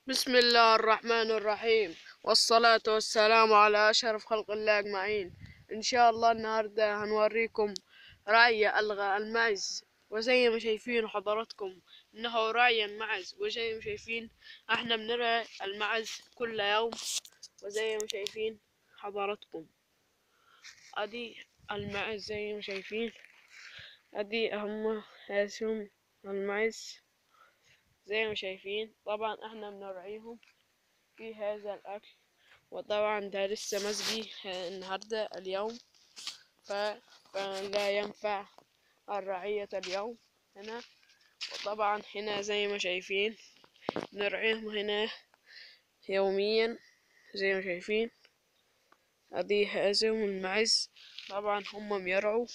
بسم الله الرحمن الرحيم والصلاة والسلام على أشرف خلق الله أجمعين إن شاء الله النهاردة هنوريكم رعي ألغى المعز وزي ما شايفين حضراتكم إنه رعي المعز وزي ما شايفين إحنا بنرعي المعز كل يوم وزي ما شايفين حضراتكم أدي المعز زي ما شايفين أدي هم هاسهم المعز زي ما شايفين طبعا احنا بنرعيهم في هذا الاكل وطبعا ده لسه مسقي النهارده اليوم ف... فلا ينفع الرعية اليوم هنا وطبعا هنا زي ما شايفين نرعيهم هنا يوميا زي ما شايفين ادي هازم المعز طبعا هم بيرعوا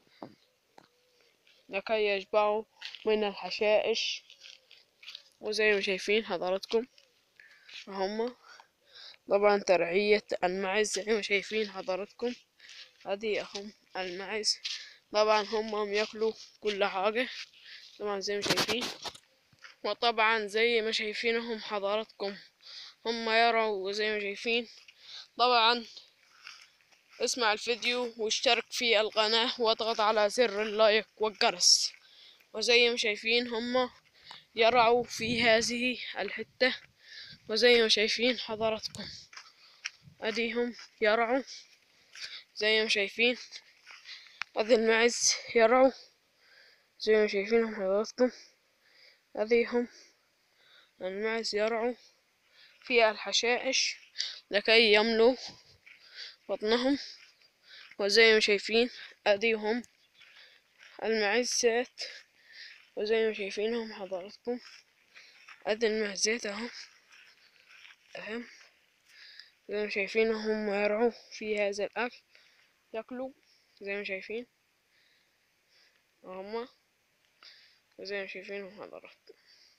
لكي يشبعوا من الحشائش وزي ما شايفين حضراتكم هما طبعا ترعية المعز زي ما شايفين حضراتكم هذه هم المعز طبعا هما بياكلوا كل حاجة طبعا زي ما شايفين وطبعا زي ما شايفينهم حضراتكم هما يروا وزي ما شايفين طبعا اسمع الفيديو واشترك في القناة واضغط على زر اللايك والجرس وزي ما شايفين هما يرعوا في هذه الحتة وزي ما شايفين حضراتكم أديهم يرعوا زي ما شايفين أدي المعز يرعوا زي ما شايفينهم حضراتكم أديهم المعز يرعوا في الحشائش لكي يملوا بطنهم وزي ما شايفين أديهم المعزات وزي ما شايفينهم حضراتكم ادي المعزات اهو اهم زي ما شايفين هم يرعوا في هذا الاكل ياكلوا زي ما شايفين هما وزي ما شايفينهم حضراتكم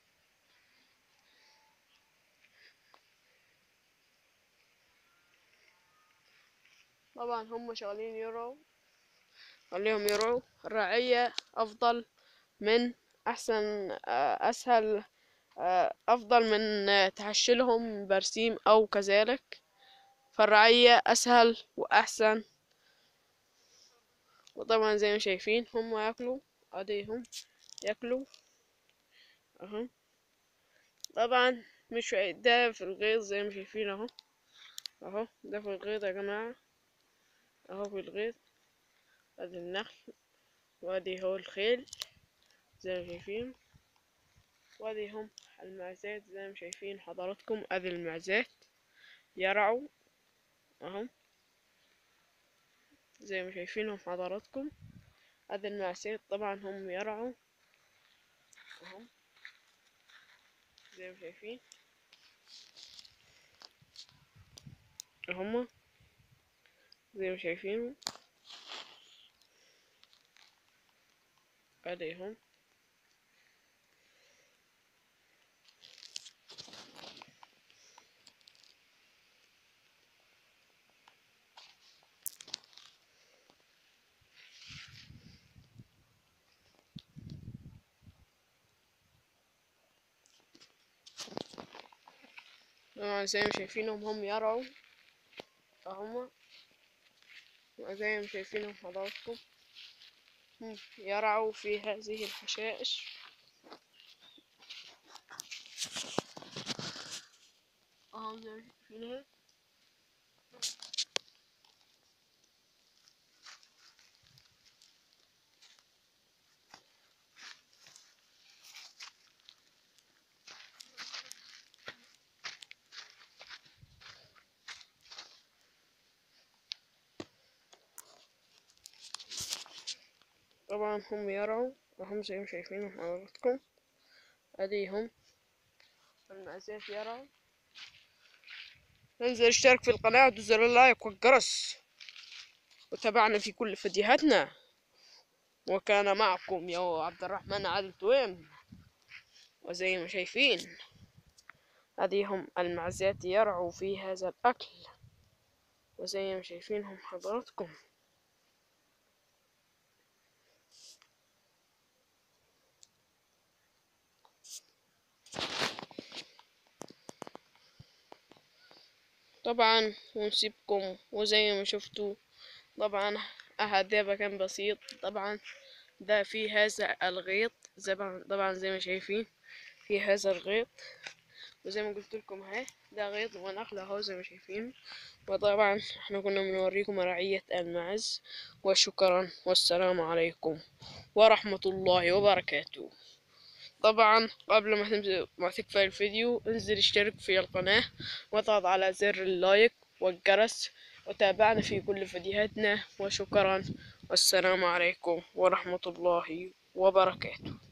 طبعا هم شغالين يرعوا خليهم يرعوا الرعية أفضل من أحسن أسهل أفضل من تحشلهم برسيم أو كذلك فالرعية أسهل وأحسن وطبعا زي ما شايفين هم ياكلوا أديهم ياكلوا أهو طبعا مش ده في الغيط زي ما شايفين أهو أهو ده في الغيط يا جماعة أهو في الغيط أدي النخل وأدي هو الخيل زي ما شايفين وادي هم المعزات زي ما شايفين حضراتكم ادي المعزات يرعوا اهم زي ما شايفينهم حضراتكم ادي المعزات طبعا هم يرعوا اهم زي ما شايفين هما زي ما شايفين اديهم طبعا زي ما شايفينهم هم يرعوا فهم زي ما شايفينهم حضراتكم هم يرعوا في هذه الحشائش اهو زي ما شايفينها طبعا هم يرعوا وهم زي ما شايفينهم حضراتكم اديهم المعزات يرعوا انزل اشترك في القناة ودوس زر اللايك والجرس وتابعنا في كل فيديوهاتنا وكان معكم يا عبد الرحمن عادل تويم وزي ما شايفين اديهم المعزات يرعوا في هذا الاكل وزي ما شايفينهم حضراتكم طبعا ونسيبكم وزي ما شفتوا طبعا هذا مكان بسيط طبعا ده في هذا الغيط زي ما طبعا زي ما شايفين في هذا الغيط وزي ما قلت لكم اهي ده غيط ونخلة اهو زي ما شايفين وطبعا احنا كنا بنوريكم رعية المعز وشكرا والسلام عليكم ورحمة الله وبركاته طبعا قبل ما تنزل ما تكفى الفيديو انزل اشترك في القناة واضغط على زر اللايك والجرس وتابعنا في كل فيديوهاتنا وشكرا والسلام عليكم ورحمة الله وبركاته